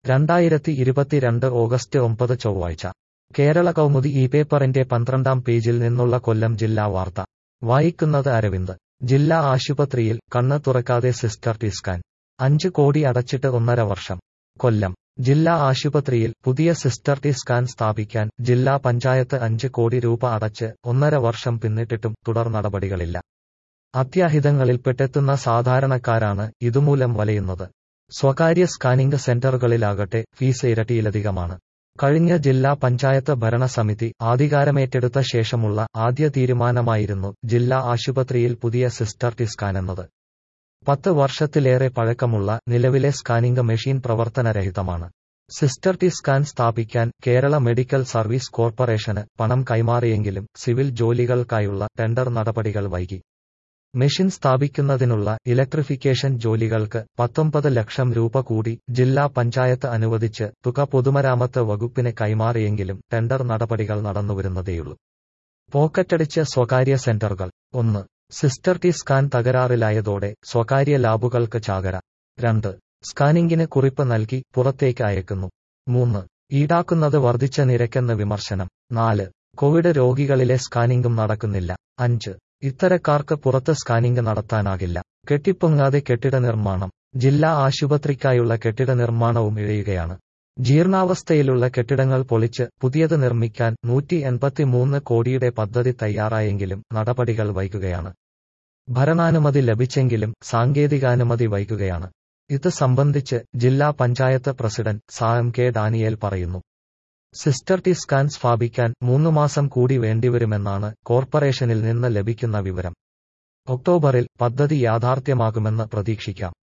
രണ്ടായിരത്തി ഇരുപത്തിരണ്ട് ഓഗസ്റ്റ് ഒമ്പത് ചൊവ്വാഴ്ച കേരള കൗമുദി ഈ പേപ്പറിന്റെ പന്ത്രണ്ടാം പേജിൽ നിന്നുള്ള കൊല്ലം ജില്ലാ വാർത്ത വായിക്കുന്നത് അരവിന്ദ് ജില്ലാ ആശുപത്രിയിൽ കണ്ണ് തുറക്കാതെ സിസ്റ്റർ ടി സ്കാൻ അഞ്ച് കോടി അടച്ചിട്ട് ഒന്നര വർഷം കൊല്ലം ജില്ലാ ആശുപത്രിയിൽ പുതിയ സിസ്റ്റർ ടി സ്കാൻ സ്ഥാപിക്കാൻ ജില്ലാ പഞ്ചായത്ത് അഞ്ച് കോടി രൂപ അടച്ച് ഒന്നര വർഷം പിന്നിട്ടിട്ടും തുടർ നടപടികളില്ല അത്യാഹിതങ്ങളിൽപ്പെട്ടെത്തുന്ന സാധാരണക്കാരാണ് ഇതുമൂലം വലയുന്നത് സ്വകാര്യ സ്കാനിംഗ് സെന്ററുകളിലാകട്ടെ ഫീസ് ഇരട്ടിയിലധികമാണ് കഴിഞ്ഞ ജില്ലാ പഞ്ചായത്ത് ഭരണസമിതി ആധികാരമേറ്റെടുത്ത ശേഷമുള്ള ആദ്യ തീരുമാനമായിരുന്നു ജില്ലാ ആശുപത്രിയിൽ പുതിയ സിസ്റ്റർ ടി സ്കാൻ എന്നത് പത്ത് വർഷത്തിലേറെ പഴക്കമുള്ള നിലവിലെ സ്കാനിംഗ് മെഷീൻ പ്രവർത്തനരഹിതമാണ് സിസ്റ്റർ ടി സ്കാൻ സ്ഥാപിക്കാൻ കേരള മെഡിക്കൽ സർവീസ് കോർപ്പറേഷന് പണം കൈമാറിയെങ്കിലും സിവിൽ ജോലികൾക്കായുള്ള ടെൻഡർ നടപടികൾ വൈകി മെഷീൻ സ്ഥാപിക്കുന്നതിനുള്ള ഇലക്ട്രിഫിക്കേഷൻ ജോലികൾക്ക് പത്തൊമ്പത് ലക്ഷം രൂപ കൂടി ജില്ലാ പഞ്ചായത്ത് അനുവദിച്ച് തുക പൊതുമരാമത്ത് വകുപ്പിന് കൈമാറിയെങ്കിലും ടെൻഡർ നടപടികൾ നടന്നുവരുന്നതേയുള്ളൂ പോക്കറ്റടിച്ച സ്വകാര്യ സെന്ററുകൾ ഒന്ന് സിസ്റ്റർ ടി സ്കാൻ തകരാറിലായതോടെ സ്വകാര്യ ലാബുകൾക്ക് ചാകര രണ്ട് സ്കാനിംഗിന് കുറിപ്പ് നൽകി പുറത്തേക്ക് അയക്കുന്നു മൂന്ന് ഈടാക്കുന്നത് വർദ്ധിച്ച നിരക്കെന്ന് വിമർശനം നാല് കോവിഡ് രോഗികളിലെ സ്കാനിംഗും നടക്കുന്നില്ല അഞ്ച് ഇത്തരക്കാർക്ക് പുറത്ത് സ്കാനിംഗ് നടത്താനാകില്ല കെട്ടിപ്പൊങ്ങാതെ കെട്ടിട നിർമ്മാണം ജില്ലാ ആശുപത്രിക്കായുള്ള കെട്ടിട നിർമ്മാണവും ഇഴയുകയാണ് ജീർണാവസ്ഥയിലുള്ള കെട്ടിടങ്ങൾ പൊളിച്ച് പുതിയത് നിർമ്മിക്കാൻ നൂറ്റി എൺപത്തിമൂന്ന് കോടിയുടെ പദ്ധതി തയ്യാറായെങ്കിലും നടപടികൾ വൈകുകയാണ് ഭരണാനുമതി ലഭിച്ചെങ്കിലും സാങ്കേതികാനുമതി വൈകുകയാണ് ഇത് സംബന്ധിച്ച് ജില്ലാ പഞ്ചായത്ത് പ്രസിഡന്റ് സാം കെ ഡാനിയേൽ പറയുന്നു സിസ്റ്റർ ടി സ്കാൻ സ്ഥാപിക്കാൻ മൂന്ന് മാസം കൂടി വേണ്ടിവരുമെന്നാണ് കോർപ്പറേഷനിൽ നിന്ന് ലഭിക്കുന്ന വിവരം ഒക്ടോബറിൽ പദ്ധതി യാഥാർത്ഥ്യമാകുമെന്ന് പ്രതീക്ഷിക്കാം